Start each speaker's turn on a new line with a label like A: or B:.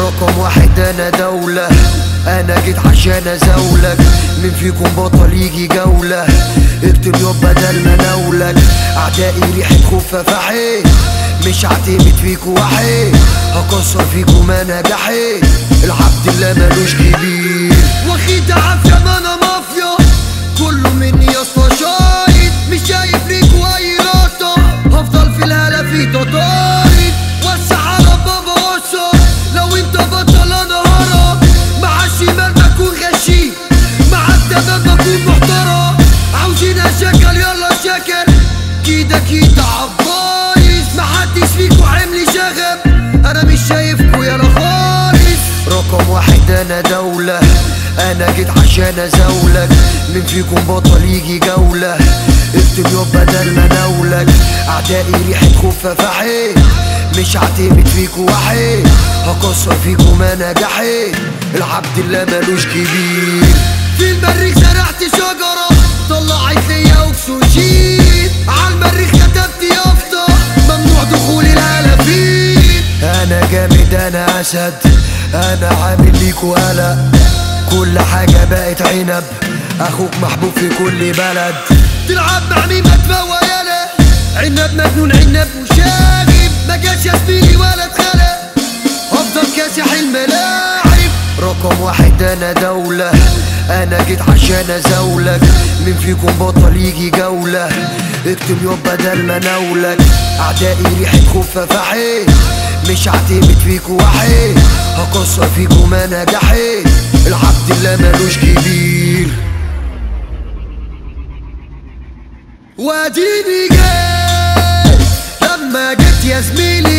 A: رقم واحد انا دولة انا جيت عشان ازولك مين فيكم بطل يجي جولة اكتب يوم بدل ما نولك اعدائي ريحة خوفة فحي مش هعتمد فيكو وحي هكسر فيكو ما نجحي العبد اللي ملوش كبير
B: واخد عافية ما انا مافيا كله مني يا اسطى شايد مش شايف ليكوا اي لقطة هفضل في الهلا في تطارد وسع على بابا وسع لو انت بطل انا هرب مع الشمال بكون غشيم مع التمام بكون محترم عاوزين اشكل يلا شكل كيدا كيدا عبايز محدش فيكو عملي شغب انا مش شايفكو يلا خالص
A: رقم واحد انا دولة انا جيت عشان ازولك مين فيكم بطل يجي جولة اكتب يوم بدل ما نولك اعدائي ريحة خوفة فحي مش هعتمد فيكو وحي هكسر فيكو ما نجحي العبد اللي ملوش كبير
B: في المريخ زرعت شجرة طلعت ليا أكسجين على المريخ كتبت يافطة ممنوع دخول الهلافين
A: انا جامد انا اسد انا عامل ليكو قلق كل حاجة بقت عنب اخوك محبوب في كل بلد
B: تلعب مع مين ما تفوى يالا عنب مجنون عنب وشاغب ما جاش يا زميلي ولا اتخلق افضل كاسح الملاعب
A: رقم واحد انا دولة انا جيت عشان ازولك مين فيكم بطل يجي جولة اكتب يوم بدل ما نولك اعدائي ريحة خوفة فحي مش هعتمد فيكو وحي هكسر فيكو ما نجحي العبد اللي ملوش كبير
B: واديني جاي لما جيت يا زميلي